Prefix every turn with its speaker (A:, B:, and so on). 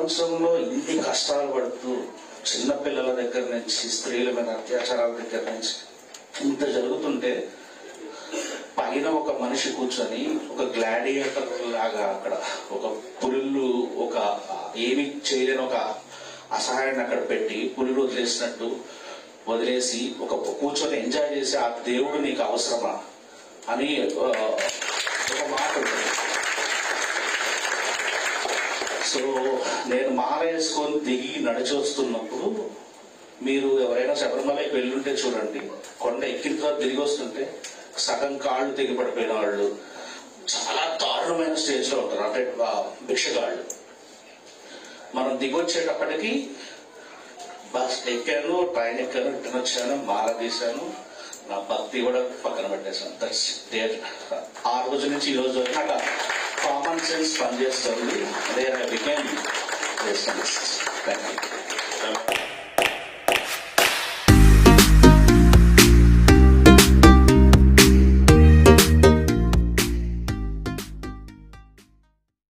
A: ప్రపంచంలో ఇన్ని కష్టాలు పడుతూ చిన్న పిల్లల దగ్గర నుంచి స్త్రీల మీద అత్యాచారాల దగ్గర నుంచి ఇంత జరుగుతుంటే పైన ఒక మనిషి కూర్చొని ఒక గ్లాడియేటర్ లాగా అక్కడ ఒక పులులు ఒక ఏమి చేయలేని ఒక అసహాయాన్ని అక్కడ పెట్టి పులులు వదిలేసినట్టు వదిలేసి ఒక కూర్చొని ఎంజాయ్ చేసి ఆ దేవుడు నీకు అవసరమా అని ఆ, ఒక మాట ఉంటుంది సో నేను మాల వేసుకొని దిగి నడిచి వస్తున్నప్పుడు మీరు ఎవరైనా శబరిమలకి వెళ్ళుంటే చూడండి కొండ ఎక్కిన తర్వాత తిరిగి వస్తుంటే సగం కాళ్ళు తెగి పడిపోయిన వాళ్ళు చాలా దారుణమైన స్టేజ్ లో ఉంటారు అంటే ఆ, భిక్షగాళ్ళు మనం దిగొచ్చేటప్పటికి బస్ ఎక్కాను ట్రైన్ ఎక్కాను రిటర్న్ వచ్చాను మాల తీశాను నా భక్తి కూడా పక్కన పెట్టేశాను దట్స్ డేట్ ఆ రోజు నుంచి ఈ రోజు వరకు నాకు కామన్ సెన్స్ పనిచేస్తుంది there I became thank you